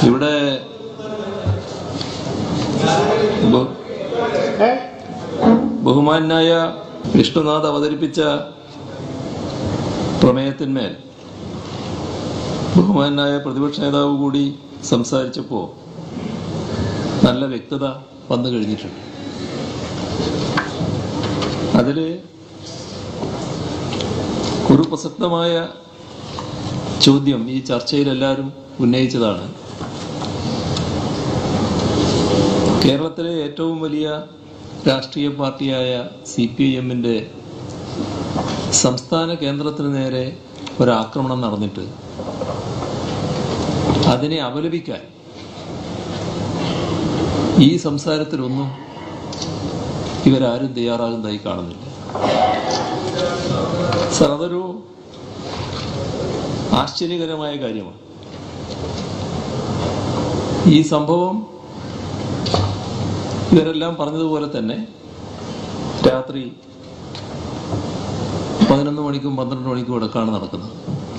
ഇവിടെ ബഹു- ബഹുമാനായ വിഷ്ണുനാഥ് അവതരിപ്പിച്ച പ്രമേയത്തിന്മേൽ ബഹുമാനായ പ്രതിപക്ഷ നേതാവ് കൂടി സംസാരിച്ചപ്പോൾ നല്ല വ്യക്തത വന്നു കഴിഞ്ഞിട്ടുണ്ട് അതില് ഒരു പ്രസക്തമായ ചോദ്യം ഈ ചർച്ചയിൽ എല്ലാവരും ഉന്നയിച്ചതാണ് കേരളത്തിലെ ഏറ്റവും വലിയ രാഷ്ട്രീയ പാർട്ടിയായ സി പി ഐ എമ്മിന്റെ സംസ്ഥാന കേന്ദ്രത്തിന് നേരെ ഒരാക്രമണം നടന്നിട്ട് അതിനെ അപലപിക്കാൻ ഈ സംസാരത്തിലൊന്നും ഇവരാരും തയ്യാറാകുന്നതായി കാണുന്നില്ല സർ അതൊരു ആശ്ചര്യകരമായ കാര്യമാണ് ഈ സംഭവം ഇവരെല്ലാം പറഞ്ഞതുപോലെ തന്നെ രാത്രി പതിനൊന്ന് മണിക്കും പന്ത്രണ്ട് മണിക്കും ഇടക്കാണ് നടക്കുന്നത്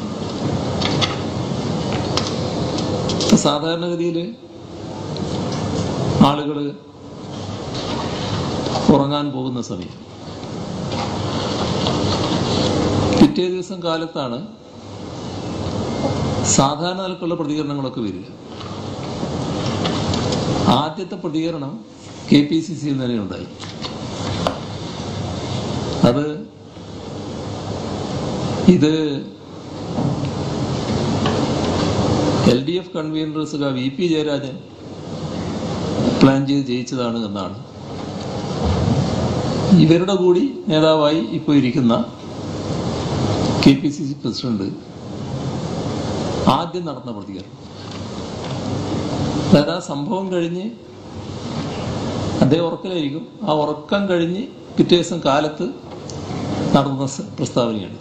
സാധാരണഗതിയിൽ ആളുകൾ ഉറങ്ങാൻ പോകുന്ന സമയം പിറ്റേ ദിവസം കാലത്താണ് സാധാരണ നിലക്കുള്ള പ്രതികരണങ്ങളൊക്കെ വരിക ആദ്യത്തെ പ്രതികരണം കെ പി സി സിയിൽ തന്നെ ഉണ്ടായി അത് ഇത് എൽ ഡി എഫ് കൺവീനർ സുഖ വി പി ജയരാജൻ പ്ലാൻ ചെയ്ത് ജയിച്ചതാണ് എന്നാണ് ഇവരുടെ കൂടി നേതാവായി ഇപ്പോൾ ഇരിക്കുന്ന K P C C president ആദ്യം നടന്ന പ്രതികരണം അതായത് ആ സംഭവം കഴിഞ്ഞ് അദ്ദേഹം ഉറക്കലായിരിക്കും ആ ഉറക്കം കഴിഞ്ഞ് പിറ്റേ ദിവസം കാലത്ത് നടന്ന സ- പ്രസ്താവനയാണ്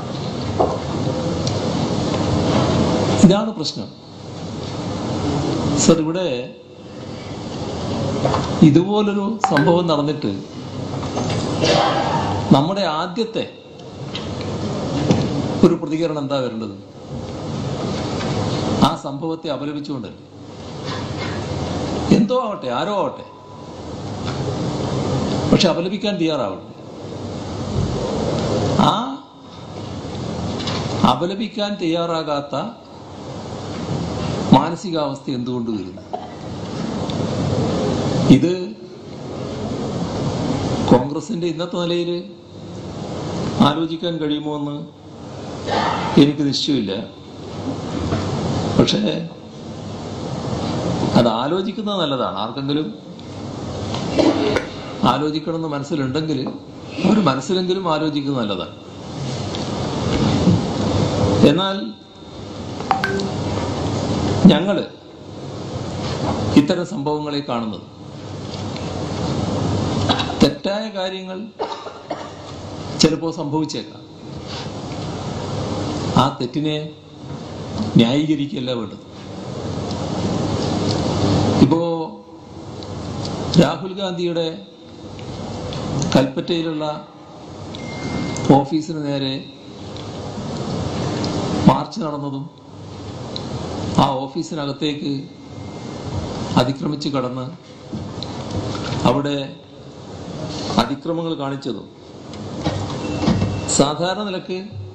ഇതാണ് പ്രശ്നം സർ ഇവിടെ ഇതുപോലൊരു സംഭവം നടന്നിട്ട് നമ്മുടെ ആദ്യത്തെ ഒരു പ്രതികരണം എന്താ വരേണ്ടത് ആ സംഭവത്തെ അപലപിച്ചുകൊണ്ട് എന്തോ ആവട്ടെ ആരോ ആവട്ടെ പക്ഷെ അപലപിക്കാൻ തയ്യാറാവണം ആ അപലപിക്കാൻ തയ്യാറാകാത്ത മാനസികാവസ്ഥ എന്തുകൊണ്ട് വരുന്നു ഇത് കോൺഗ്രസിന്റെ ഇന്നത്തെ നിലയിൽ ആലോചിക്കാൻ കഴിയുമോ എന്ന് എനിക്ക് നിശ്ചയമില്ല പക്ഷേ അത് ആലോചിക്കുന്നത് നല്ലതാണ് ആർക്കെങ്കിലും ആലോചിക്കണമെന്ന് മനസ്സിലുണ്ടെങ്കിൽ അവർ മനസ്സിലെങ്കിലും ആലോചിക്കുന്നത് നല്ലതാണ് എന്നാൽ ഞങ്ങള് ഇത്തരം സംഭവങ്ങളെ കാണുന്നത് തെറ്റായ കാര്യങ്ങൾ ചിലപ്പോൾ സംഭവിച്ചേക്കാം ആ തെറ്റിനെ ന്യായീകരിക്കുകയല്ല വേണ്ടത് ഇപ്പോ രാഹുൽ ഗാന്ധിയുടെ കൽപ്പറ്റയിലുള്ള ഓഫീസിന് നേരെ മാർച്ച് നടന്നതും ആ ഓഫീസിനകത്തേക്ക് അതിക്രമിച്ച് കടന്ന് അവിടെ അതിക്രമങ്ങൾ കാണിച്ചതും സാധാരണ നിലക്ക്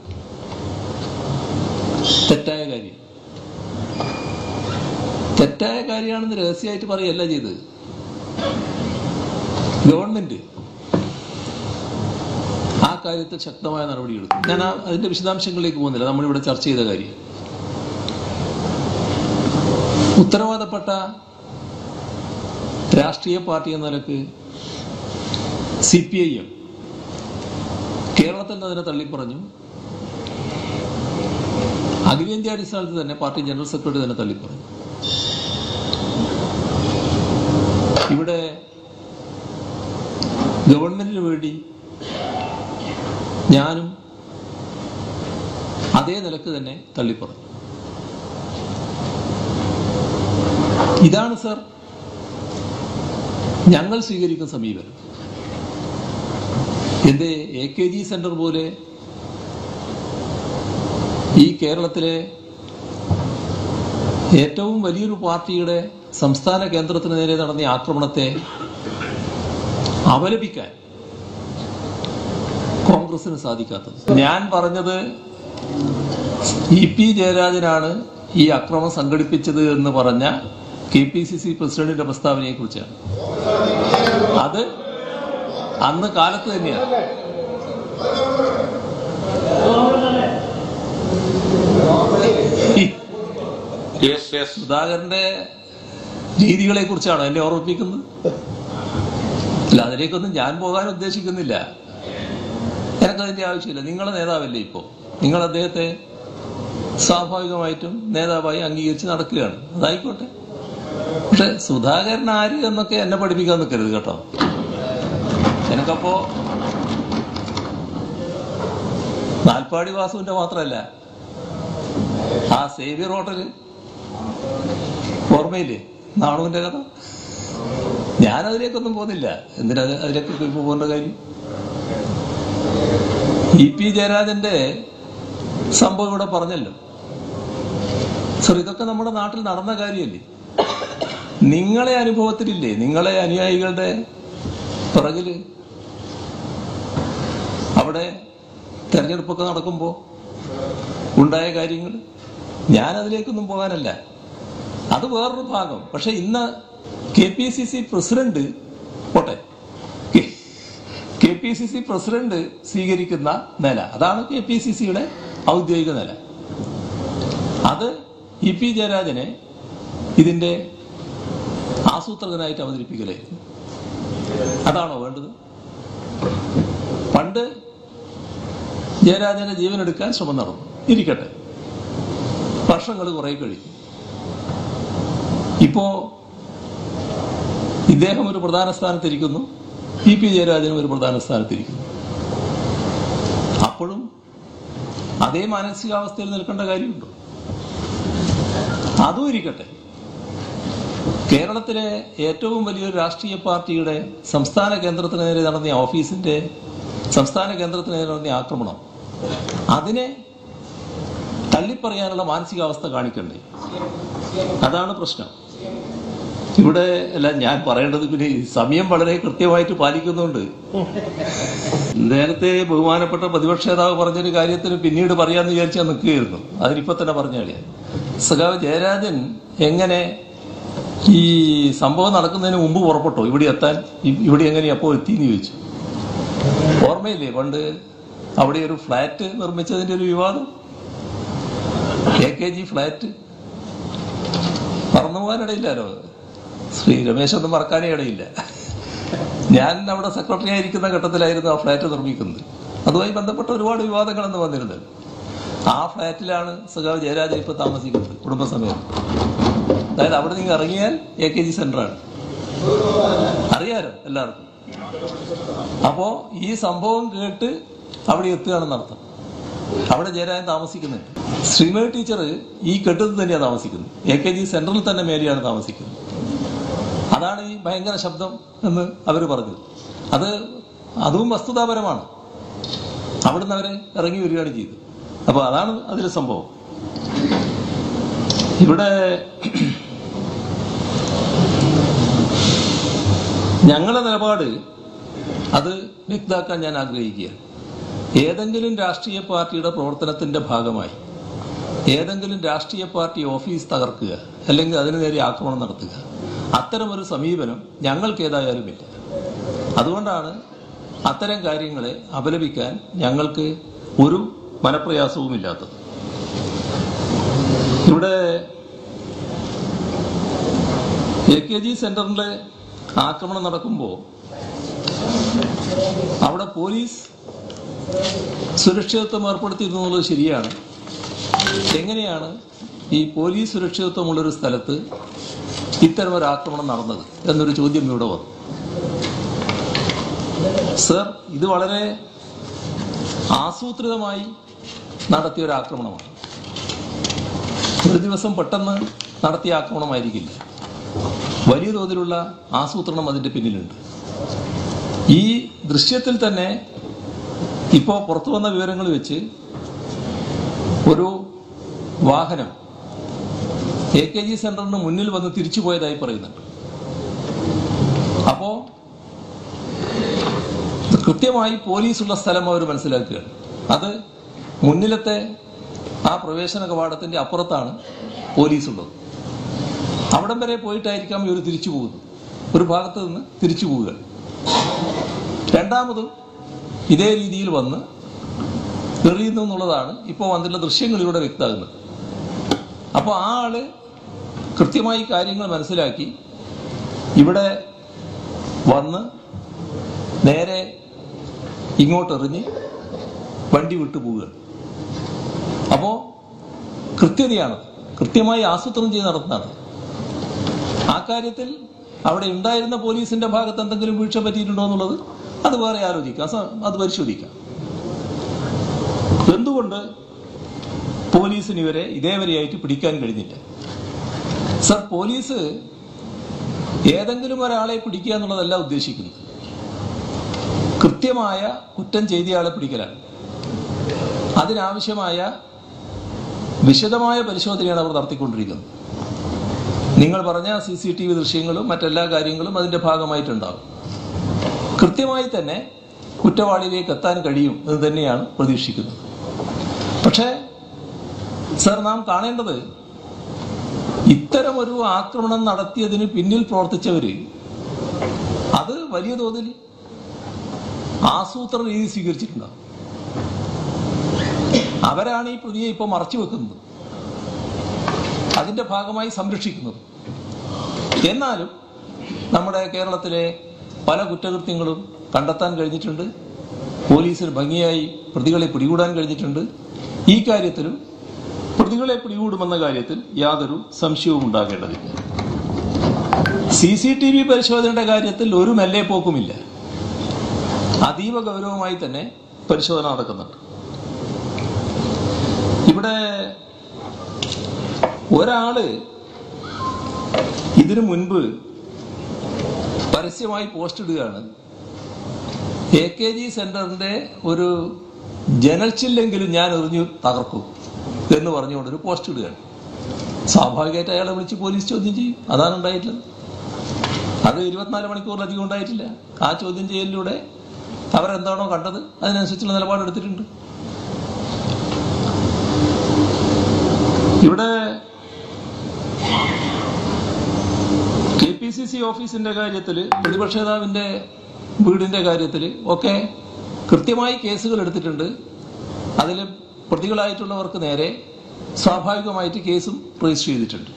തെറ്റായ കാര്യം തെറ്റായ കാര്യമാണെന്ന് രഹസ്യമായിട്ട് പറയല്ല ചെയ്തത് ഗവൺമെന്റ് ആ കാര്യത്തിൽ ശക്തമായ നടപടിയെടുക്കും ഞാൻ ആ- അതിന്റെ വിശദാംശങ്ങളിലേക്ക് പോകുന്നില്ല നമ്മളിവിടെ ചർച്ച ചെയ്ത കാര്യം ഉത്തരവാദപ്പെട്ട രാഷ്ട്രീയ പാർട്ടി എന്ന നിലക്ക് സി പി ഐ എം കേരളത്തിൽ നിന്ന് അതിനെ തള്ളിപ്പറഞ്ഞു അഖിലേന്ത്യാ അടിസ്ഥാനത്തിൽ തന്നെ പാർട്ടി ജനറൽ സെക്രട്ടറി തന്നെ തള്ളിപ്പറഞ്ഞു ഇവിടെ ഗവൺമെന്റിന് വേണ്ടി ഞാനും അതേ നിലക്ക് തന്നെ തള്ളിപ്പറഞ്ഞു ഇതാണ് സർ ഞങ്ങൾ സ്വീകരിക്കുന്ന സമീപനം എന്റെ എ കെ ജി സെന്റർ പോലെ ഈ കേരളത്തിലെ ഏറ്റവും വലിയൊരു പാർട്ടിയുടെ സംസ്ഥാന കേന്ദ്രത്തിന് നേരെ നടന്ന ഈ ആക്രമണത്തെ അപലപിക്കാൻ കോൺഗ്രസിന് സാധിക്കാത്തത് ഞാൻ പറഞ്ഞത് ഇ പി ജയരാജനാണ് ഈ അക്രമം സംഘടിപ്പിച്ചത് എന്ന് പറഞ്ഞ കെ പി സി സി പ്രസിഡന്റിന്റെ പ്രസ്താവനയെ കുറിച്ചാണ് അത് അന്ന് കാലത്ത് തന്നെയാണ് ഈ യെസ് യെസ് സുധാകരന്റെ രീതികളെ കുറിച്ചാണ് എന്നെ ഓർമ്മിപ്പിക്കുന്നത് അല്ല അതിലേക്കൊന്നും ഞാൻ പോകാൻ ഉദ്ദേശിക്കുന്നില്ല എനിക്കതിന്റെ ആവശ്യമില്ല നിങ്ങളെ നേതാവല്ലേ ഇപ്പോ നിങ്ങൾ അദ്ദേഹത്തെ സ്വാഭാവികമായിട്ടും നേതാവായി അംഗീകരിച്ച് നടക്കുകയാണ് അതായിക്കോട്ടെ പക്ഷെ സുധാകരൻ ആര് എന്നൊക്കെ എന്നെ പഠിപ്പിക്കാൻ നിൽക്കരുത് കേട്ടോ എനിക്കപ്പോ നാൽപ്പാടി വാസുവിന്റെ മാത്രമല്ല ആ സേവിയർ ഹോട്ടല് ഓർമ്മയില്ലേ നാണുവിന്റെ കഥ ഞാൻ അതിലേക്കൊന്നും പോകുന്നില്ല എന്തിനാ അത് അതിലേക്ക് ഇപ്പൊ പോകേണ്ട കാര്യം ഇ പി ജയരാജന്റെ സംഭവം ഇവിടെ പറഞ്ഞല്ലോ സർ ഇതൊക്കെ നമ്മുടെ നാട്ടിൽ നടന്ന കാര്യമല്ലേ നിങ്ങളെ അനുഭവത്തിലില്ലേ നിങ്ങളെ അനുയായികളുടെ പിറകില് അവിടെ തെരഞ്ഞെടുപ്പൊക്കെ നടക്കുമ്പോ ഉണ്ടായ കാര്യങ്ങൾ ഞാൻ അതിലേക്കൊന്നും പോകാനല്ല അത് വേറൊരു ഭാഗം പക്ഷെ ഇന്ന് K P C C president പോട്ടെ K P C C president സ്വീകരിക്കുന്ന നില അതാണ് കെ പി സി സിയുടെ ഔദ്യോഗിക നില അത് ഇ പി ജയരാജനെ ഇതിന്റെ ആസൂത്രകനായിട്ട് അവതരിപ്പിക്കലായിരുന്നു അതാണോ വേണ്ടത് പണ്ട് ജയരാജന്റെ ജീവൻ എടുക്കാൻ ശ്രമം നടന്നു ഇരിക്കട്ടെ വർഷങ്ങൾ കുറെ കഴിഞ്ഞു ഇപ്പോ ഇദ്ദേഹം ഒരു പ്രധാന സ്ഥാനത്തിരിക്കുന്നു ഇ പി ജയരാജനും ഒരു പ്രധാന സ്ഥാനത്തിരിക്കുന്നു അപ്പോഴും അതേ മാനസികാവസ്ഥയിൽ നിൽക്കേണ്ട കാര്യമുണ്ടോ അതും ഇരിക്കട്ടെ കേരളത്തിലെ ഏറ്റവും വലിയൊരു രാഷ്ട്രീയ പാർട്ടിയുടെ സംസ്ഥാന കേന്ദ്രത്തിന് നേരെ നടന്ന ഈ ഓഫീസിന്റെ സംസ്ഥാന കേന്ദ്രത്തിന് നേരെ നടന്ന ഈ ആക്രമണം അതിനെ തള്ളിപ്പറയാനുള്ള മാനസികാവസ്ഥ കാണിക്കണ്ടേ അതാണ് പ്രശ്നം ഇവിടെ അല്ല ഞാൻ പറയേണ്ടത് പിന്നെ ഈ സമയം വളരെ കൃത്യമായിട്ട് പാലിക്കുന്നുണ്ട് നേരത്തെ ബഹുമാനപ്പെട്ട പ്രതിപക്ഷ നേതാവ് പറഞ്ഞൊരു കാര്യത്തിന് പിന്നീട് പറയാന്ന് വിചാരിച്ചാൽ നിൽക്കുകയായിരുന്നു അതിനിപ്പോ തന്നെ പറഞ്ഞാലേ സഖാവ് ജയരാജൻ എങ്ങനെ ഈ സംഭവം നടക്കുന്നതിന് മുമ്പ് പുറപ്പെട്ടോ ഇവിടെ എത്താൻ ഇ- ഇവിടെ എങ്ങനെ അപ്പോ എത്തിന്ന് ചോദിച്ചു ഓർമ്മയില്ലേ പണ്ട് അവിടെ ഒരു ഫ്ലാറ്റ് നിർമ്മിച്ചതിന്റെ ഒരു വിവാദം എ കെ ജി ഫ്ലാറ്റ് പറന്നു പോകാനിടയില്ലല്ലോ ശ്രീ രമേശ് ഒന്നും മറക്കാനേ ഇടയില്ല ഞാൻ അവിടെ സെക്രട്ടറി ആയിരിക്കുന്ന ഘട്ടത്തിലായിരുന്നു ആ ഫ്ലാറ്റ് നിർമ്മിക്കുന്നത് അതുമായി ബന്ധപ്പെട്ട ഒരുപാട് വിവാദങ്ങളെന്ന് വന്നിരുന്നത് ആ ഫ്ലാറ്റിലാണ് സഖാവ് ജയരാജൻ ഇപ്പൊ താമസിക്കുന്നത് കുടുംബസമേതം അതായത് അവിടെ നിങ്ങൾ ഇറങ്ങിയാൽ എ കെ ജി സെന്ററാണ് അറിയാലോ എല്ലാവർക്കും അപ്പോ ഈ സംഭവം കേട്ട് അവിടെ എത്തുകയാണെന്ന് അർത്ഥം അവിടെ ജയരാജൻ താമസിക്കുന്നുണ്ട് ശ്രീമതി ടീച്ചർ ഈ കെട്ടിടത്തിൽ തന്നെയാണ് താമസിക്കുന്നത് എ കെ ജി സെന്ററിൽ തന്നെ മേലെയാണ് താമസിക്കുന്നത് അതാണ് ഈ ഭയങ്കര ശബ്ദം എന്ന് അവർ പറഞ്ഞത് അത് അതും വസ്തുതാപരമാണ് അവിടുന്ന് അവരെ ഇറങ്ങി വരികയാണ് ചെയ്തത് അപ്പൊ അതാണ് അതിലെ സംഭവം ഇവിടെ ഞങ്ങളുടെ നിലപാട് അത് വ്യക്താക്കാൻ ഞാൻ ആഗ്രഹിക്കുകയാണ് ഏതെങ്കിലും രാഷ്ട്രീയ പാർട്ടിയുടെ പ്രവർത്തനത്തിന്റെ ഭാഗമായി ഏതെങ്കിലും രാഷ്ട്രീയ പാർട്ടി ഓഫീസ് തകർക്കുക അല്ലെങ്കിൽ അതിനു നേരെ ആക്രമണം നടത്തുക അത്തരമൊരു സമീപനം ഞങ്ങൾക്ക് ഏതായാലുമില്ല അതുകൊണ്ടാണ് അത്തരം കാര്യങ്ങളെ അപലപിക്കാൻ ഞങ്ങൾക്ക് ഒരു മനപ്രയാസവുമില്ലാത്തത് ഇവിടെ എ കെ ജി സെന്ററിലെ ആക്രമണം നടക്കുമ്പോൾ അവിടെ പോലീസ് സുരക്ഷിതത്വം ഏർപ്പെടുത്തിയിരുന്നു എന്നുള്ളത് ശരിയാണ് എങ്ങനെയാണ് ഈ പോലീസ് സുരക്ഷിതത്വമുള്ളൊരു സ്ഥലത്ത് ഇത്തരമൊരു ആക്രമണം നടന്നത് എന്നൊരു ചോദ്യം ഇവിടെ വന്നു സർ ഇത് വളരെ ആസൂത്രിതമായി നടത്തിയ ഒരു ആക്രമണമാണ് ഒരു ദിവസം പെട്ടെന്ന് നടത്തിയ ആക്രമണമായിരിക്കില്ല വലിയ തോതിലുള്ള ആസൂത്രണം അതിന്റെ പിന്നിലുണ്ട് ഈ ദൃശ്യത്തിൽ തന്നെ ഇപ്പോൾ പുറത്തു വന്ന വിവരങ്ങൾ വെച്ച് ഒരു വാഹനം എ കെ ജി സെന്ററിന് മുന്നിൽ വന്ന് തിരിച്ചു പോയതായി പറയുന്നുണ്ട് അപ്പോ ഇത് കൃത്യമായി പോലീസുള്ള സ്ഥലം അവർ മനസ്സിലാക്കുകയാണ് അത് മുന്നിലത്തെ ആ പ്രവേശന കവാടത്തിന്റെ അപ്പുറത്താണ് പോലീസുള്ളത് അവിടം വരെ പോയിട്ടായിരിക്കാം ഇവർ തിരിച്ചു പോകുന്നത് ഒരു ഭാഗത്ത് നിന്ന് തിരിച്ചു പോവുക രണ്ടാമതും ഇതേ രീതിയിൽ വന്ന് എറിയുന്നു എന്നുള്ളതാണ് ഇപ്പോൾ വന്നിട്ടുള്ള ദൃശ്യങ്ങളിലൂടെ വ്യക്തമാകുന്നത് അപ്പോൾ ആ ആള് കൃത്യമായി കാര്യങ്ങൾ മനസ്സിലാക്കി ഇവിടെ വന്ന് നേരെ ഇങ്ങോട്ട് എറിഞ്ഞ് വണ്ടി വിട്ടു പോവുകയാണ് അപ്പോ കൃത്യതയാണ് കൃത്യമായി ആസൂത്രണം ചെയ്ത് നടത്തുന്നതാണ് ആ കാര്യത്തിൽ അവിടെ ഉണ്ടായിരുന്ന പോലീസിന്റെ ഭാഗത്ത് എന്തെങ്കിലും വീഴ്ച പറ്റിയിട്ടുണ്ടോ എന്നുള്ളത് അത് വേറെ ആലോചിക്കാം സ- അത് പരിശോധിക്കാം എന്തുകൊണ്ട് പോലീസിന് ഇവരെ ഇതേവരെയായിട്ട് പിടിക്കാൻ കഴിഞ്ഞില്ല സർ പോലീസ് ഏതെങ്കിലും ഒരാളെ പിടിക്കുക എന്നുള്ളതല്ല ഉദ്ദേശിക്കുന്നത് കൃത്യമായ കുറ്റം ചെയ്തയാളെ പിടിക്കലാണ് അതിനാവശ്യമായ വിശദമായ പരിശോധനയാണ് അവർ നടത്തിക്കൊണ്ടിരിക്കുന്നത് നിങ്ങൾ പറഞ്ഞ സി സി ടി വി ദൃശ്യങ്ങളും മറ്റെല്ലാ കാര്യങ്ങളും അതിന്റെ ഭാഗമായിട്ടുണ്ടാകും കൃത്യമായി തന്നെ കുറ്റവാളിയിലേക്ക് എത്താൻ കഴിയും എന്ന് തന്നെയാണ് പ്രതീക്ഷിക്കുന്നത് പക്ഷേ സർ നാം കാണേണ്ടത് ഇത്തരം ഒരു ആക്രമണം നടത്തിയതിന് പിന്നിൽ പ്രവർത്തിച്ചവര് അത് വലിയ തോതിൽ ആസൂത്രണ രീതി സ്വീകരിച്ചിട്ടുണ്ടാവും അവരാണ് ഈ പ്രതിയെ ഇപ്പോൾ മറച്ചു വെക്കുന്നത് അതിന്റെ ഭാഗമായി സംരക്ഷിക്കുന്നത് എന്നാലും നമ്മുടെ കേരളത്തിലെ പല കുറ്റകൃത്യങ്ങളും കണ്ടെത്താൻ കഴിഞ്ഞിട്ടുണ്ട് പോലീസിന് ഭംഗിയായി പ്രതികളെ പിടികൂടാൻ കഴിഞ്ഞിട്ടുണ്ട് ഈ കാര്യത്തിലും പ്രതികളെ പിടികൂടുമെന്ന കാര്യത്തിൽ യാതൊരു സംശയവും ഉണ്ടാകേണ്ടതില്ല സി സി ടി വി പരിശോധനയുടെ കാര്യത്തിൽ ഒരു മെല്ലെ പോക്കുമില്ല അതീവ ഗൗരവമായി തന്നെ പരിശോധന നടക്കുന്നുണ്ട് ഇവിടെ ഒരാള് ഇതിനു മുൻപ് പരസ്യമായി പോസ്റ്റ് ഇടുകയാണ് എ കെ ജി സെന്ററിന്റെ ഒരു ജനൽ ചില്ലെങ്കിലും ഞാൻ എറിഞ്ഞു തകർക്കും എന്ന് പറഞ്ഞുകൊണ്ട് ഒരു പോസ്റ്റ് ഇടുകയാണ് സ്വാഭാവികമായിട്ട് അയാളെ വിളിച്ച് പോലീസ് ചോദ്യം ചെയ്യും അതാണ് ഉണ്ടായിട്ടുള്ളത് അത് ഇരുപത്തിനാല് മണിക്കൂറിലധികം ഉണ്ടായിട്ടില്ല ആ ചോദ്യം ചെയ്യലിലൂടെ അവരെന്താണോ കണ്ടത് അതിനനുസരിച്ചുള്ള നിലപാടെടുത്തിട്ടുണ്ട് ഇവിടെ കെ പി സി സി ഓഫീസിന്റെ കാര്യത്തിൽ പ്രതിപക്ഷ നേതാവിന്റെ വീടിന്റെ കാര്യത്തിൽ ഒക്കെ കൃത്യമായി കേസുകൾ എടുത്തിട്ടുണ്ട് അതിൽ പ്രതികളായിട്ടുള്ളവർക്ക് നേരെ സ്വാഭാവികമായിട്ട് കേസും രജിസ്റ്റർ ചെയ്തിട്ടുണ്ട്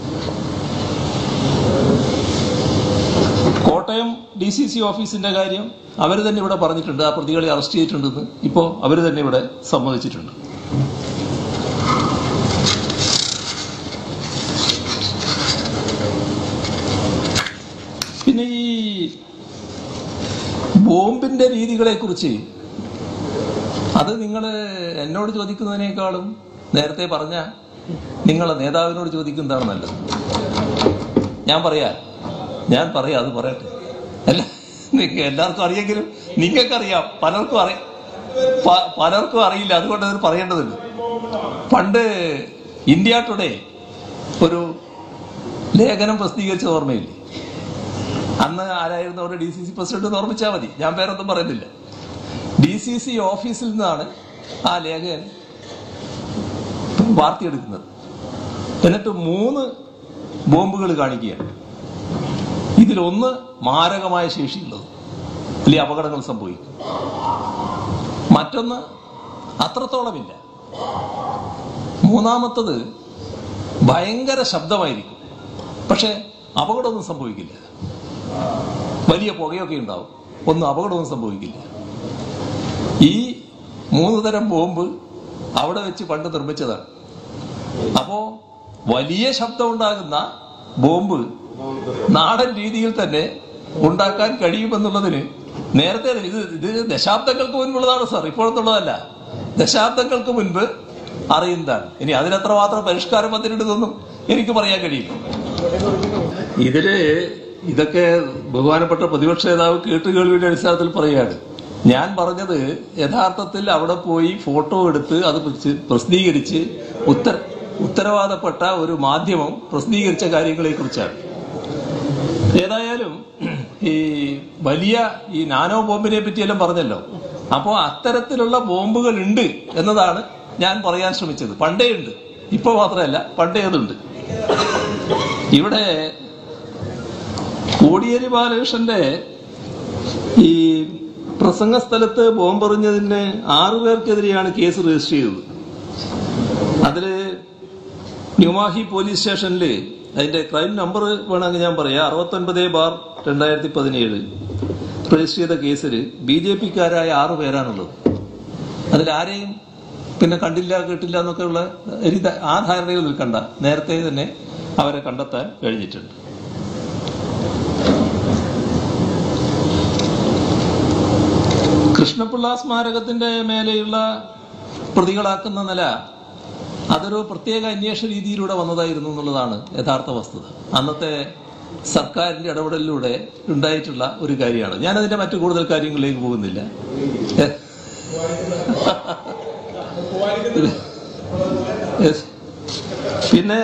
കോട്ടയം ഡി സി സി ഓഫീസിന്റെ കാര്യം അവർ തന്നെ ഇവിടെ പറഞ്ഞിട്ടുണ്ട് ആ പ്രതികളെ അറസ്റ്റ് ചെയ്തിട്ടുണ്ടെന്ന് ഇപ്പോൾ അവർ തന്നെ ഇവിടെ സമ്മതിച്ചിട്ടുണ്ട് പിന്നെ ഈ ബോംബിന്റെ രീതികളെ കുറിച്ച് അത് നിങ്ങൾ എന്നോട് ചോദിക്കുന്നതിനേക്കാളും നേരത്തെ പറഞ്ഞ നിങ്ങളെ നേതാവിനോട് ചോദിക്കുന്നതാണ് നല്ലത് ഞാൻ പറയാ ഞാൻ പറയാം അത് പറയട്ടെ അല്ല നിങ്ങൾക്ക് എല്ലാവർക്കും അറിയെങ്കിലും നിങ്ങൾക്കറിയാം പലർക്കും അറിയാം പ- പലർക്കും അറിയില്ല അതുകൊണ്ട് അത് പറയേണ്ടതുണ്ട് പണ്ട് ഇന്ത്യ ടുഡേ ഒരു ലേഖനം പ്രസിദ്ധീകരിച്ചത് ഓർമ്മയില്ലേ അന്ന് ആരായിരുന്നു അവരുടെ ഡി സി സി പ്രസിഡന്റ് എന്ന് ഓർമ്മിച്ചാൽ മതി ഞാൻ പേരൊന്നും പറയുന്നില്ല ഡി സി സി ഓഫീസിൽ നിന്നാണ് ആ ലേഖകൻ വാർത്തയെടുക്കുന്നത് എന്നിട്ട് മൂന്ന് ബോംബുകൾ കാണിക്കുകയാണ് ഇതിലൊന്ന് മാരകമായ ശേഷിയുള്ളത് വലിയ അപകടങ്ങൾ സംഭവിക്കും മറ്റൊന്ന് അത്രത്തോളമില്ല മൂന്നാമത്തത് ഭയങ്കര ശബ്ദമായിരിക്കും പക്ഷെ അപകടമൊന്നും സംഭവിക്കില്ല വലിയ പുകയൊക്കെ ഉണ്ടാവും ഒന്നും അപകടമൊന്നും സംഭവിക്കില്ല ഈ മൂന്ന് തരം ബോംബ് അവിടെ വെച്ച് പണ്ട് നിർമ്മിച്ചതാണ് അപ്പോ വലിയ ശബ്ദം ഉണ്ടാകുന്ന ബോംബ് നാടൻ രീതിയിൽ തന്നെ ഉണ്ടാക്കാൻ കഴിയുമെന്നുള്ളതിന് നേരത്തെ ഇത് ഇത് ദശാബ്ദങ്ങൾക്ക് മുൻപുള്ളതാണ് സാർ ഇപ്പോഴത്തുള്ളതല്ല ദശാബ്ദങ്ങൾക്ക് മുൻപ് അറിയുന്നതാണ് ഇനി അതിനെത്ര മാത്രം പരിഷ്കാരം വന്നിട്ടുണ്ടെന്നൊന്നും എനിക്ക് പറയാൻ കഴിയില്ല ഇതില് ഇതൊക്കെ ബഹുമാനപ്പെട്ട പ്രതിപക്ഷ നേതാവ് കേട്ടുകേൾവിയുടെ അടിസ്ഥാനത്തിൽ പറയുകയാണ് ഞാൻ പറഞ്ഞത് യഥാർത്ഥത്തിൽ അവിടെ പോയി ഫോട്ടോ എടുത്ത് അത് പ്രസി- പ്രസിദ്ധീകരിച്ച് ഉത്തര ഉത്തരവാദപ്പെട്ട ഒരു മാധ്യമം പ്രസിദ്ധീകരിച്ച കാര്യങ്ങളെ കുറിച്ചാണ് ഏതായാലും ഈ വലിയ ഈ നാനോ ബോംബിനെ പറ്റിയെല്ലാം പറഞ്ഞല്ലോ അപ്പോൾ അത്തരത്തിലുള്ള ബോംബുകൾ ഉണ്ട് എന്നതാണ് ഞാൻ പറയാൻ ശ്രമിച്ചത് പണ്ടേ ഉണ്ട് ഇപ്പൊ മാത്രമല്ല പണ്ടേ അതുണ്ട് ഇവിടെ കോടിയേരി ബാലകൃഷ്ണന്റെ ഈ പ്രസംഗ സ്ഥലത്ത് ബോംബെറിഞ്ഞതിന് ആറുപേർക്കെതിരെയാണ് കേസ് രജിസ്റ്റർ ചെയ്തത് അതില് ന്യൂമാഹി പോലീസ് സ്റ്റേഷനിൽ അതിന്റെ ക്രൈം നമ്പർ വേണമെങ്കിൽ ഞാൻ പറയാം അറുപത്തൊൻപത് ബാർ രണ്ടായിരത്തി പതിനേഴ് രജിസ്റ്റർ ചെയ്ത കേസിൽ ബി ജെ പിക്കാരായ ആറു പേരാണുള്ളത് അതിൽ ആരെയും പിന്നെ കണ്ടില്ല കേട്ടില്ല എന്നൊക്കെ ഉള്ള ഒരു ധ- ആ ധാരണയിൽ നിൽക്കണ്ട നേരത്തെ തന്നെ അവരെ കണ്ടെത്താൻ കഴിഞ്ഞിട്ടുണ്ട് കൃഷ്ണപിള്ള സ്മാരകത്തിന്റെ മേലെയുള്ള പ്രതികളാക്കുന്ന നില അതൊരു പ്രത്യേക അന്വേഷണ രീതിയിലൂടെ വന്നതായിരുന്നു എന്നുള്ളതാണ് യഥാർത്ഥ വസ്തുത അന്നത്തെ സർക്കാരിന്റെ ഇടപെടലിലൂടെ ഉണ്ടായിട്ടുള്ള ഒരു കാര്യമാണ് ഞാൻ അതിന്റെ മറ്റു കൂടുതൽ കാര്യങ്ങളിലേക്ക് പോകുന്നില്ല എ- Yes. പിന്നെ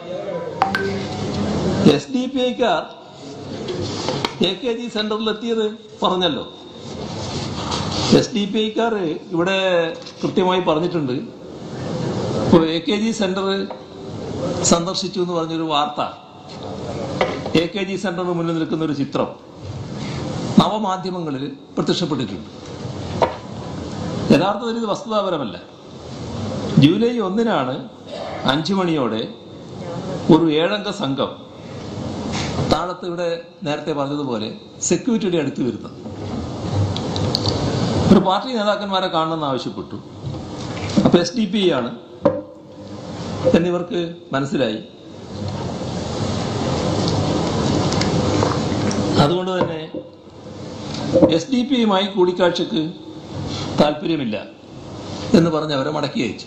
എസ് ഡി പി ഐക്കാർ എ കെ ജി സെന്ററിൽ എത്തിയത് പറഞ്ഞല്ലോ എസ് ഡി പി ഐക്കാർ ഇവിടെ കൃത്യമായി പറഞ്ഞിട്ടുണ്ട് ഇപ്പോൾ എ കെ ജി സെന്റർ സന്ദർശിച്ചു എന്ന് പറഞ്ഞൊരു വാർത്ത എ കെ ജി സെന്ററിന് മുന്നിൽ നിൽക്കുന്ന ഒരു ചിത്രം നവമാധ്യമങ്ങളിൽ പ്രത്യക്ഷപ്പെട്ടിട്ടുണ്ട് യഥാർത്ഥത്തിൽ ഇത് വസ്തുതാപരമല്ല ജൂലൈ ഒന്നിനാണ് അഞ്ചു മണിയോടെ ഒരു ഏഴംഗ സംഘം താഴത്ത് ഇവിടെ നേരത്തെ പറഞ്ഞതുപോലെ സെക്യൂരിറ്റിയുടെ അടുത്ത് വരുന്നത് ഒരു പാർട്ടി നേതാക്കന്മാരെ കാണണമെന്ന് ആവശ്യപ്പെട്ടു അപ്പൊ എസ് ഡി പി ആണ് എന്നിവർക്ക് മനസ്സിലായി അതുകൊണ്ട് തന്നെ എസ് ഡി പിയുമായി കൂടിക്കാഴ്ചക്ക് താല്പര്യമില്ല എന്ന് പറഞ്ഞ് അവരെ മടക്കി അയച്ചു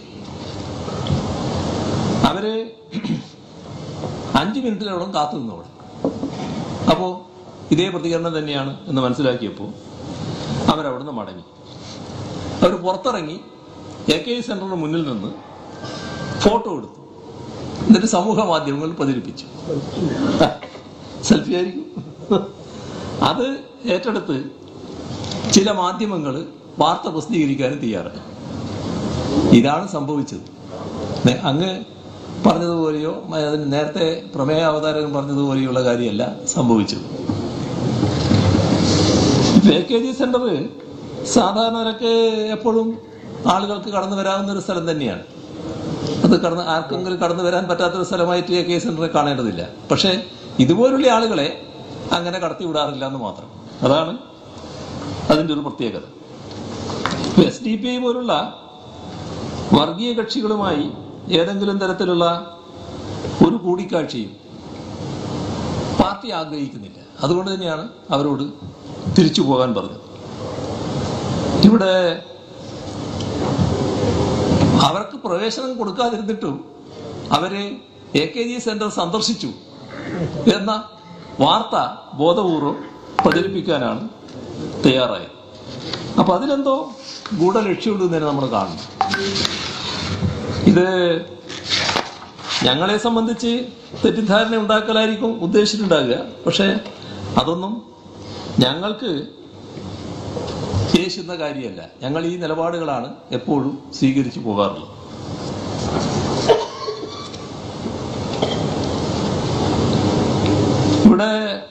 അവര് അഞ്ചു മിനിറ്റിനോളം കാത്തു നിന്നു അവിടെ അപ്പോ ഇതേ പ്രതികരണം തന്നെയാണ് എന്ന് മനസ്സിലാക്കിയപ്പോൾ അവരവിടുന്ന് മടങ്ങി അവർ പുറത്തിറങ്ങി എ കെ സെന്ററിന് മുന്നിൽ നിന്ന് ഫോട്ടോ എടുത്തു എന്നിട്ട് സമൂഹ മാധ്യമങ്ങളിൽ പ്രചരിപ്പിച്ചു സെൽഫി ആയിരിക്കും അത് ഏറ്റെടുത്ത് ചില മാധ്യമങ്ങൾ വാർത്ത പ്രസിദ്ധീകരിക്കാനും തയ്യാറായി ഇതാണ് സംഭവിച്ചത് നേ- അങ്ങ് പറഞ്ഞതുപോലെയോ മ- അതിന് നേരത്തെ പ്രമേയ അവതാരകൻ പറഞ്ഞതുപോലെയുള്ള കാര്യമല്ല സംഭവിച്ചത് എ കെ ജി സെന്റർ സാധാരണ നിരക്ക് എപ്പോഴും ആളുകൾക്ക് കടന്നു വരാവുന്ന ഒരു സ്ഥലം തന്നെയാണ് അത് കടന്ന് ആർക്കെങ്കിലും കടന്നു വരാൻ പറ്റാത്തൊരു സ്ഥലമായിട്ട് എ കെ സെന്ററെ കാണേണ്ടതില്ല പക്ഷേ ഇതുപോലുള്ള ആളുകളെ അങ്ങനെ കടത്തി വിടാറില്ല എന്ന് മാത്രം അതാണ് അതിന്റെ ഒരു പ്രത്യേകത എസ് ഡി പി ഐ പോലുള്ള വർഗീയ കക്ഷികളുമായി ഏതെങ്കിലും തരത്തിലുള്ള ഒരു കൂടിക്കാഴ്ചയും പാർട്ടി ആഗ്രഹിക്കുന്നില്ല അതുകൊണ്ട് തന്നെയാണ് അവരോട് തിരിച്ചു പോകാൻ പറഞ്ഞത് ഇവിടെ അവർക്ക് പ്രവേശനം കൊടുക്കാതിരുന്നിട്ടും അവര് എ കെ ജി സെന്റർ സന്ദർശിച്ചു എന്ന വാർത്ത ബോധപൂർവം പ്രചരിപ്പിക്കാനാണ് തയ്യാറായത് അപ്പൊ അതിലെന്തോ ഗൂഢലക്ഷ്യമുണ്ട് എന്ന് തന്നെ നമ്മൾ കാണുന്നു ഇത് ഞങ്ങളെ സംബന്ധിച്ച് തെറ്റിദ്ധാരണ ഉണ്ടാക്കലായിരിക്കും ഉദ്ദേശിച്ചിട്ടുണ്ടാകുക പക്ഷെ അതൊന്നും ഞങ്ങൾക്ക് ശേഷിക്കുന്ന കാര്യമല്ല ഞങ്ങൾ ഈ നിലപാടുകളാണ് എപ്പോഴും സ്വീകരിച്ചു പോകാറുള്ളത് ഇവിടെ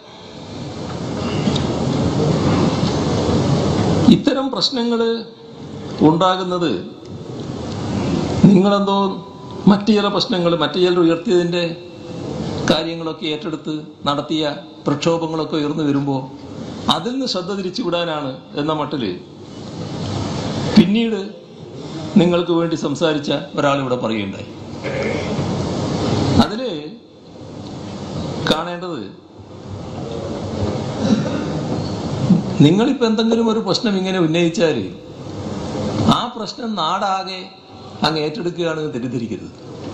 ഇത്തരം പ്രശ്നങ്ങൾ ഉണ്ടാകുന്നത് നിങ്ങളെന്തോ മറ്റു ചില പ്രശ്നങ്ങൾ മറ്റു ചിലർ ഉയർത്തിയതിന്റെ കാര്യങ്ങളൊക്കെ ഏറ്റെടുത്ത് നടത്തിയ പ്രക്ഷോഭങ്ങളൊക്കെ ഉയർന്നു വരുമ്പോൾ അതിൽ നിന്ന് ശ്രദ്ധ തിരിച്ചുവിടാനാണ് എന്ന മട്ടില് പിന്നീട് നിങ്ങൾക്ക് വേണ്ടി സംസാരിച്ച ഒരാൾ ഇവിടെ പറയുകയുണ്ടായി അതില് കാണേണ്ടത് നിങ്ങളിപ്പോ എന്തെങ്കിലും ഒരു പ്രശ്നം ഇങ്ങനെ ഉന്നയിച്ചാല് ആ പ്രശ്നം നാടാകെ അങ്ങ് ഏറ്റെടുക്കുകയാണെന്ന് തെറ്റിദ്ധരിക്കരുത്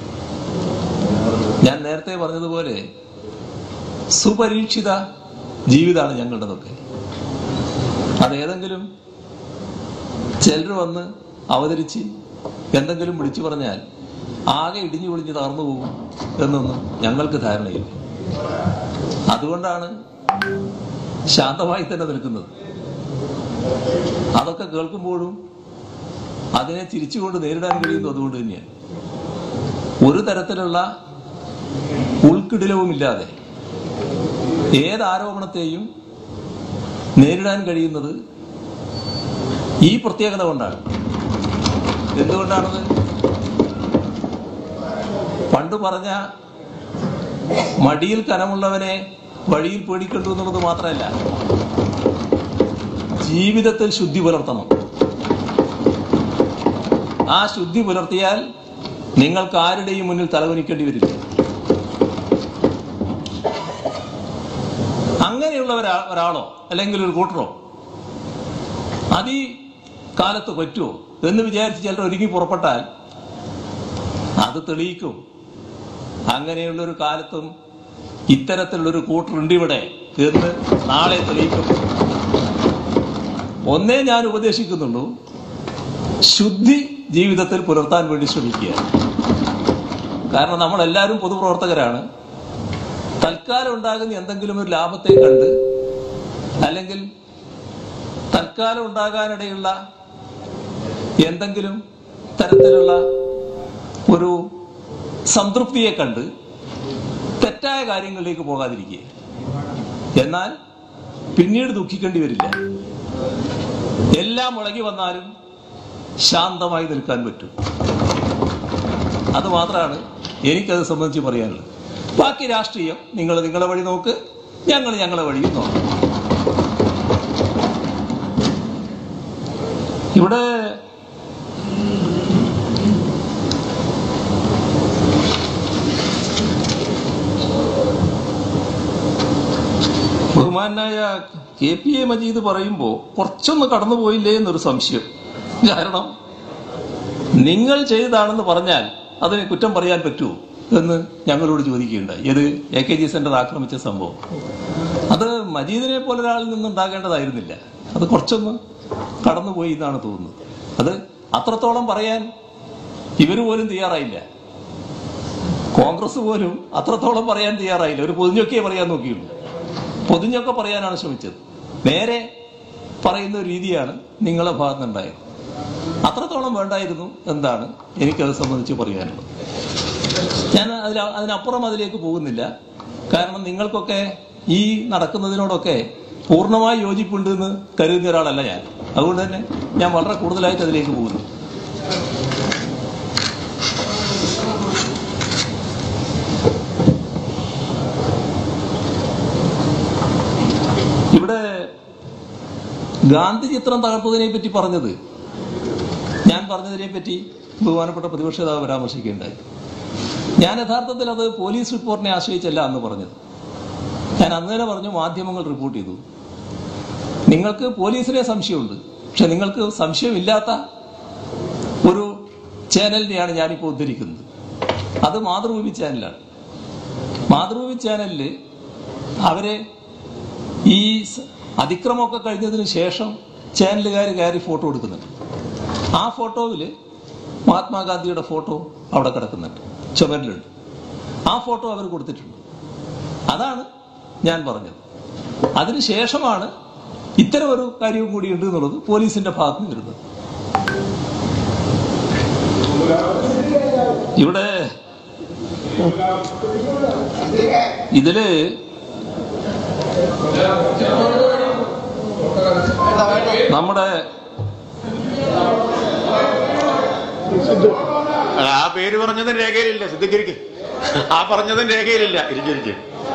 ഞാൻ നേരത്തെ പറഞ്ഞതുപോലെ സുപരീക്ഷിത ജീവിതമാണ് ഞങ്ങളുടേതൊക്കെ അതേതെങ്കിലും ചിലർ വന്ന് അവതരിച്ച് എന്തെങ്കിലും വിളിച്ചു പറഞ്ഞാൽ ആകെ ഇടിഞ്ഞു പൊളിഞ്ഞ് തകർന്നു പോകും എന്നൊന്നും ഞങ്ങൾക്ക് ധാരണയില്ല അതുകൊണ്ടാണ് ശാന്തമായി തന്നെ നിൽക്കുന്നത് അതൊക്കെ കേൾക്കുമ്പോഴും അതിനെ ചിരിച്ചുകൊണ്ട് നേരിടാൻ കഴിയുന്നത് അതുകൊണ്ട് തന്നെയാണ് ഒരു തരത്തിലുള്ള ഉൾക്കിടിലവുമില്ലാതെ ഏത് ആരോപണത്തെയും നേരിടാൻ കഴിയുന്നത് ഈ പ്രത്യേകത കൊണ്ടാണ് എന്തുകൊണ്ടാണത് പണ്ട് പറഞ്ഞ മടിയിൽ കനമുള്ളവനെ വഴിയിൽ പേടിക്കണ്ടു എന്നുള്ളത് മാത്രമല്ല ജീവിതത്തിൽ ശുദ്ധി പുലർത്തണം ആ ശുദ്ധി പുലർത്തിയാൽ നിങ്ങൾക്ക് ആരുടെയും മുന്നിൽ തലകുനിക്കേണ്ടി വരില്ല അങ്ങനെയുള്ള ഒരാ- ഒരാളോ അല്ലെങ്കിൽ ഒരു കൂട്ടറോ അത് ഈ കാലത്ത് പറ്റുമോ എന്ന് വിചാരിച്ച് ചിലർ ഒരുങ്ങി പുറപ്പെട്ടാൽ അത് തെളിയിക്കും അങ്ങനെയുള്ള ഒരു കാലത്തും ഇത്തരത്തിലുള്ളൊരു കൂട്ടറുണ്ട് ഇവിടെ എന്ന് നാളെ തെളിയിക്കും ഒന്നേ ഞാൻ ഉപദേശിക്കുന്നുള്ളൂ ശുദ്ധി ജീവിതത്തിൽ പുലർത്താൻ വേണ്ടി ശ്രമിക്കുക കാരണം നമ്മളെല്ലാവരും പൊതുപ്രവർത്തകരാണ് തൽക്കാലം ഉണ്ടാകുന്ന എന്തെങ്കിലും ഒരു ലാഭത്തെ കണ്ട് അല്ലെങ്കിൽ തൽക്കാലം ഉണ്ടാകാനിടയുള്ള എന്തെങ്കിലും തരത്തിലുള്ള ഒരു സംതൃപ്തിയെ കണ്ട് തെറ്റായ കാര്യങ്ങളിലേക്ക് പോകാതിരിക്കുക എന്നാൽ പിന്നീട് ദുഃഖിക്കേണ്ടി വരില്ല എല്ലാം മുളകി വന്നാലും ശാന്തമായി നിൽക്കാൻ പറ്റും അത് മാത്രമാണ് എനിക്കത് സംബന്ധിച്ച് പറയാനുള്ളത് ബാക്കി രാഷ്ട്രീയം നിങ്ങൾ നിങ്ങളെ വഴി നോക്ക് ഞങ്ങൾ ഞങ്ങളെ വഴിയും നോക്കാം ഇവിടെ ബഹുമാനായ കെ പി എ മജീദ് പറയുമ്പോൾ കുറച്ചൊന്ന് കടന്നുപോയില്ലേ എന്നൊരു സംശയം കാരണം നിങ്ങൾ ചെയ്തതാണെന്ന് പറഞ്ഞാൽ അതിന് കുറ്റം പറയാൻ പറ്റുമോ എന്ന് ഞങ്ങളോട് ചോദിക്കുകയുണ്ടായി ഏത് എ കെ ജി സെന്റർ ആക്രമിച്ച സംഭവം അത് മജീദിനെ പോലെ ഒരാളിൽ നിന്നുണ്ടാകേണ്ടതായിരുന്നില്ല അത് കുറച്ചൊന്ന് കടന്നുപോയി എന്നാണ് തോന്നുന്നത് അത് അത്രത്തോളം പറയാൻ ഇവർ പോലും തയ്യാറായില്ല കോൺഗ്രസ് പോലും അത്രത്തോളം പറയാൻ തയ്യാറായില്ല ഒരു പൊതിഞ്ഞൊക്കെ പറയാൻ നോക്കിയുള്ളൂ പൊതിഞ്ഞൊക്കെ പറയാനാണ് ശ്രമിച്ചത് നേരെ പറയുന്ന ഒരു രീതിയാണ് നിങ്ങളെ ഭാഗത്തുനിന്നുണ്ടായത് അത്രത്തോളം വേണ്ടായിരുന്നു എന്താണ് എനിക്കത് സംബന്ധിച്ച് പറയാനുള്ളത് ഞാൻ അതിൽ അതിനപ്പുറം അതിലേക്ക് പോകുന്നില്ല കാരണം നിങ്ങൾക്കൊക്കെ ഈ നടക്കുന്നതിനോടൊക്കെ പൂർണ്ണമായി യോജിപ്പുണ്ട് എന്ന് കരുതുന്ന ഒരാളല്ല ഞാൻ അതുകൊണ്ട് തന്നെ ഞാൻ വളരെ കൂടുതലായിട്ട് അതിലേക്ക് പോകുന്നു ഇവിടെ ഗാന്ധി ചിത്രം തകർത്തതിനെ പറ്റി പറഞ്ഞത് ഞാൻ പറഞ്ഞതിനെ പറ്റി ബഹുമാനപ്പെട്ട പ്രതിപക്ഷ നേതാവ് പരാമർശിക്കുകയുണ്ടായി ഞാൻ യഥാർത്ഥത്തിൽ അത് പോലീസ് റിപ്പോർട്ടിനെ ആശ്രയിച്ചല്ല അന്ന് പറഞ്ഞത് ഞാൻ അന്ന് തന്നെ പറഞ്ഞു മാധ്യമങ്ങൾ റിപ്പോർട്ട് ചെയ്തു നിങ്ങൾക്ക് പോലീസിനെ സംശയമുണ്ട് പക്ഷെ നിങ്ങൾക്ക് സംശയമില്ലാത്ത ഒരു ചാനലിനെയാണ് ഞാനിപ്പോൾ ഉദ്ധരിക്കുന്നത് അത് മാതൃഭൂമി ചാനലാണ് മാതൃഭൂമി ചാനലിൽ അവരെ ഈ സ- അതിക്രമമൊക്കെ കഴിഞ്ഞതിന് ശേഷം ചാനലുകാർ കയറി ഫോട്ടോ എടുക്കുന്നുണ്ട് ആ ഫോട്ടോയിൽ മഹാത്മാഗാന്ധിയുടെ ഫോട്ടോ അവിടെ കിടക്കുന്നുണ്ട് ചുമരിലുണ്ട് ആ ഫോട്ടോ അവർ കൊടുത്തിട്ടുണ്ട് അതാണ് ഞാൻ പറഞ്ഞത് അതിനുശേഷമാണ് ഇത്തരം ഒരു കാര്യവും കൂടി ഉണ്ട് എന്നുള്ളത് പോലീസിന്റെ ഭാഗത്ത് നിന്ന് വരുന്നത് ഇവിടെ ഇതില് നമ്മുടെ അല്ല, ആ പേര് പറഞ്ഞതും രേഖയിലില്ല സിദ്ധിക്കരിക്ക് ആ പറഞ്ഞതും രേഖയിലില്ല ഇരിക്കിരിക്കും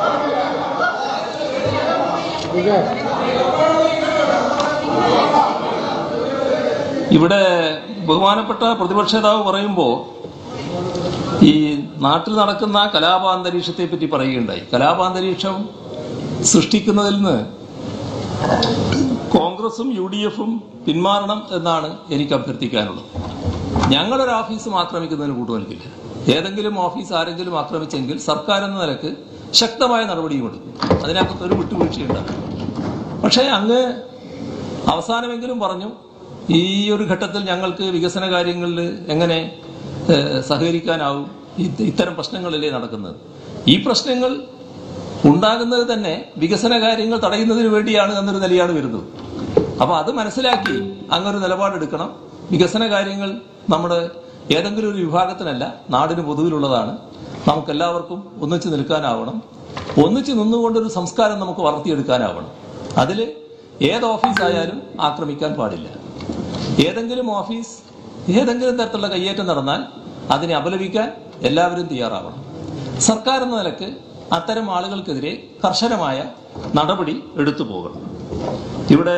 ഇവിടെ ബഹുമാനപ്പെട്ട പ്രതിപക്ഷ നേതാവ് പറയുമ്പോൾ ഈ നാട്ടിൽ നടക്കുന്ന കലാപാന്തരീക്ഷത്തെ പറ്റി പറയുകയുണ്ടായി കലാപാന്തരീക്ഷം സൃഷ്ടിക്കുന്നതിൽ നിന്ന് കോൺഗ്രസും യു ഡി എഫും പിന്മാറണം എന്നാണ് എനിക്ക് അഭ്യർത്ഥിക്കാനുള്ളത് ഞങ്ങളൊരു ഓഫീസും ആക്രമിക്കുന്നതിന് കൂട്ടുനിൽക്കില്ല ഏതെങ്കിലും ഓഫീസ് ആരെങ്കിലും ആക്രമിച്ചെങ്കിൽ സർക്കാർ എന്ന നിലക്ക് ശക്തമായ നടപടിയും എടുക്കും അതിനകത്ത് ഒരു വിട്ടുവീഴ്ചയുണ്ടാകും പക്ഷേ അങ്ങ് അവസാനമെങ്കിലും പറഞ്ഞു ഈ ഒരു ഘട്ടത്തിൽ ഞങ്ങൾക്ക് വികസന കാര്യങ്ങളിൽ എങ്ങനെ ഏഹ്, സഹകരിക്കാനാവും ഇത് ഇത്തരം പ്രശ്നങ്ങളല്ലേ നടക്കുന്നത് ഈ പ്രശ്നങ്ങൾ ഉണ്ടാകുന്നത് തന്നെ വികസന കാര്യങ്ങൾ തടയുന്നതിന് വേണ്ടിയാണ് എന്നൊരു നിലയാണ് വരുന്നത് അപ്പൊ അത് മനസ്സിലാക്കി അങ്ങൊരു നിലപാടെടുക്കണം വികസന കാര്യങ്ങൾ നമ്മുടെ ഏതെങ്കിലും ഒരു വിഭാഗത്തിനല്ല നാടിന് പൊതുവിലുള്ളതാണ് നമുക്കെല്ലാവർക്കും ഒന്നിച്ചു നിൽക്കാനാവണം ഒന്നിച്ചു നിന്നുകൊണ്ടൊരു സംസ്കാരം നമുക്ക് വളർത്തിയെടുക്കാനാവണം അതിൽ ഏത് ഓഫീസായാലും ആക്രമിക്കാൻ പാടില്ല ഏതെങ്കിലും ഓഫീസ് ഏതെങ്കിലും തരത്തിലുള്ള കയ്യേറ്റം നടന്നാൽ അതിനെ അപലപിക്കാൻ എല്ലാവരും തയ്യാറാവണം സർക്കാർ എന്ന നിലക്ക് അത്തരം ആളുകൾക്കെതിരെ കർശനമായ നടപടി എടുത്തു പോകണം ഇവിടെ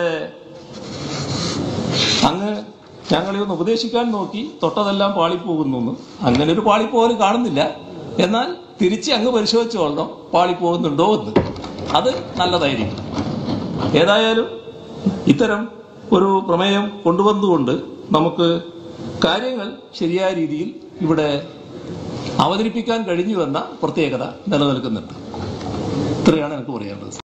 അങ്ങ് ഞങ്ങളെ ഒന്ന് ഉപദേശിക്കാൻ നോക്കി തൊട്ടതെല്ലാം പാളിപ്പോകുന്നു എന്ന്. അങ്ങനെ ഒരു പാളിപ്പോകൽ കാണുന്നില്ല എന്നാൽ തിരിച്ച് അങ്ങ് പരിശോധിച്ചോളണം പാളിപ്പോകുന്നുണ്ടോ എന്ന് അത് നല്ലതായിരിക്കും ഏതായാലും ഇത്തരം ഒരു പ്രമേയം കൊണ്ടുവന്നുകൊണ്ട് നമുക്ക് കാര്യങ്ങൾ ശരിയായ രീതിയിൽ ഇവിടെ അവതരിപ്പിക്കാൻ കഴിഞ്ഞുവെന്ന പ്രത്യേകത നിലനിൽക്കുന്നുണ്ട് ഇത്രയാണ് എനിക്ക് പറയാനുള്ളത്